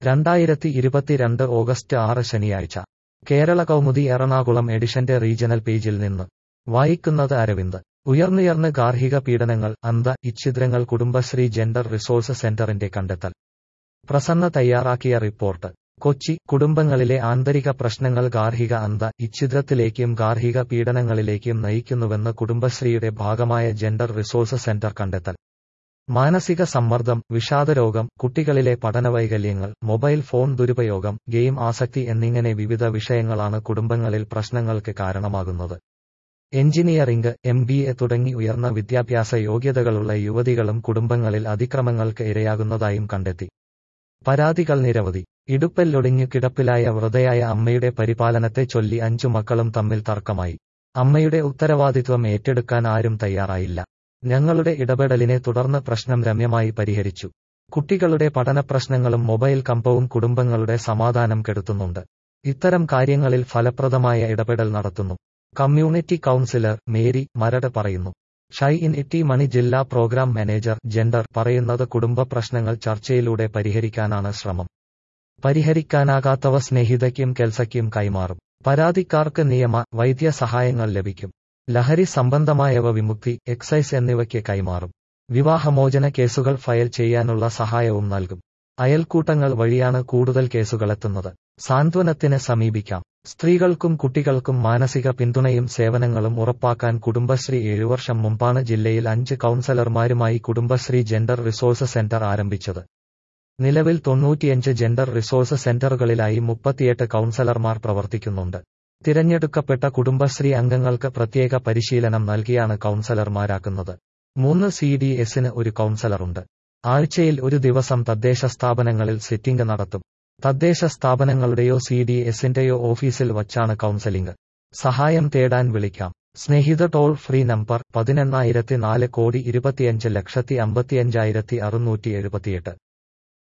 രണ്ടായിരത്തി ഇരുപത്തിരണ്ട് ഓഗസ്റ്റ് ആറ് ശനിയാഴ്ച കേരള കൗമുദി എറണാകുളം എഡിഷന്റെ റീജണൽ പേജിൽ നിന്ന് വായിക്കുന്നത് അരവിന്ദ് ഉയർന്നുയർന്ന് ഗാർഹിക പീഡനങ്ങൾ അന്ത ഇച്ഛിദ്രങ്ങൾ കുടുംബശ്രീ ജെൻഡർ റിസോഴ്സ് സെന്ററിന്റെ കണ്ടെത്തൽ പ്രസന്ന തയ്യാറാക്കിയ റിപ്പോർട്ട് കൊച്ചി കുടുംബങ്ങളിലെ ആന്തരിക പ്രശ്നങ്ങൾ ഗാർഹിക അന്ത ഇച്ഛിദ്രത്തിലേക്കും ഗാർഹിക പീഡനങ്ങളിലേക്കും നയിക്കുന്നുവെന്ന് കുടുംബശ്രീയുടെ ഭാഗമായ ജെൻഡർ റിസോഴ്സ് സെന്റർ കണ്ടെത്തൽ മാനസിക സമ്മർദ്ദം വിഷാദരോഗം കുട്ടികളിലെ പഠനവൈകല്യങ്ങൾ മൊബൈൽ ഫോൺ ദുരുപയോഗം ഗെയിം ആസക്തി എന്നിങ്ങനെ വിവിധ വിഷയങ്ങളാണ് കുടുംബങ്ങളിൽ പ്രശ്നങ്ങൾക്ക് കാരണമാകുന്നത് എഞ്ചിനീയറിംഗ് എം ബി എ തുടങ്ങി ഉയർന്ന വിദ്യാഭ്യാസ യോഗ്യതകളുള്ള യുവതികളും കുടുംബങ്ങളിൽ അതിക്രമങ്ങൾക്ക് ഇരയാകുന്നതായും കണ്ടെത്തി പരാതികൾ നിരവധി ഇടുപ്പല്ലൊടിഞ്ഞു കിടപ്പിലായ വൃതയായ അമ്മയുടെ പരിപാലനത്തെ ചൊല്ലി അഞ്ചു മക്കളും തമ്മിൽ തർക്കമായി അമ്മയുടെ ഉത്തരവാദിത്വം ഏറ്റെടുക്കാൻ ആരും തയ്യാറായില്ല ഞങ്ങളുടെ ഇടപെടലിനെ തുടർന്ന് പ്രശ്നം രമ്യമായി പരിഹരിച്ചു കുട്ടികളുടെ പഠനപ്രശ്നങ്ങളും മൊബൈൽ കമ്പവും കുടുംബങ്ങളുടെ സമാധാനം കെടുത്തുന്നുണ്ട് ഇത്തരം കാര്യങ്ങളിൽ ഫലപ്രദമായ ഇടപെടൽ നടത്തുന്നു കമ്മ്യൂണിറ്റി കൗൺസിലർ മേരി മരട് പറയുന്നു ഷൈ ഇൻ ഇറ്റി മണി ജില്ലാ പ്രോഗ്രാം മാനേജർ ജെൻഡർ പറയുന്നത് കുടുംബ പ്രശ്നങ്ങൾ ചർച്ചയിലൂടെ പരിഹരിക്കാനാണ് ശ്രമം പരിഹരിക്കാനാകാത്തവ സ്നേഹിതയ്ക്കും കെൽസയ്ക്കും കൈമാറും പരാതിക്കാർക്ക് നിയമ വൈദ്യ സഹായങ്ങൾ ലഭിക്കും ലഹരി സംബന്ധമായവ വിമുക്തി എക്സൈസ് എന്നിവയ്ക്ക് കൈമാറും വിവാഹമോചന കേസുകൾ ഫയൽ ചെയ്യാനുള്ള സഹായവും നൽകും അയൽക്കൂട്ടങ്ങൾ വഴിയാണ് കൂടുതൽ കേസുകളെത്തുന്നത് സാന്ത്വനത്തിന് സമീപിക്കാം സ്ത്രീകൾക്കും കുട്ടികൾക്കും മാനസിക പിന്തുണയും സേവനങ്ങളും ഉറപ്പാക്കാൻ കുടുംബശ്രീ ഏഴുവർഷം മുമ്പാണ് ജില്ലയിൽ അഞ്ച് കൗൺസലർമാരുമായി കുടുംബശ്രീ ജെൻഡർ റിസോഴ്സ് സെന്റർ ആരംഭിച്ചത് നിലവിൽ തൊണ്ണൂറ്റിയഞ്ച് ജെൻഡർ റിസോഴ്സ് സെന്ററുകളിലായി മുപ്പത്തിയെട്ട് കൗൺസലർമാർ പ്രവർത്തിക്കുന്നുണ്ട് തിരഞ്ഞെടുക്കപ്പെട്ട കുടുംബശ്രീ അംഗങ്ങൾക്ക് പ്രത്യേക പരിശീലനം നൽകിയാണ് കൗൺസലർമാരാക്കുന്നത് മൂന്ന് സി ഡി എസിന് ഒരു കൗൺസലറുണ്ട് ആഴ്ചയിൽ ഒരു ദിവസം തദ്ദേശ സ്ഥാപനങ്ങളിൽ സിറ്റിംഗ് നടത്തും തദ്ദേശ സ്ഥാപനങ്ങളുടെയോ സി ഡി എസിന്റെയോ ഓഫീസിൽ വച്ചാണ് കൗൺസലിംഗ് സഹായം തേടാൻ വിളിക്കാം സ്നേഹിത ടോൾ ഫ്രീ നമ്പർ പതിനെണ്ണായിരത്തി നാല് കോടി ഇരുപത്തിയഞ്ച് ലക്ഷത്തി അമ്പത്തിയഞ്ചായിരത്തി അറുന്നൂറ്റി എഴുപത്തിയെട്ട്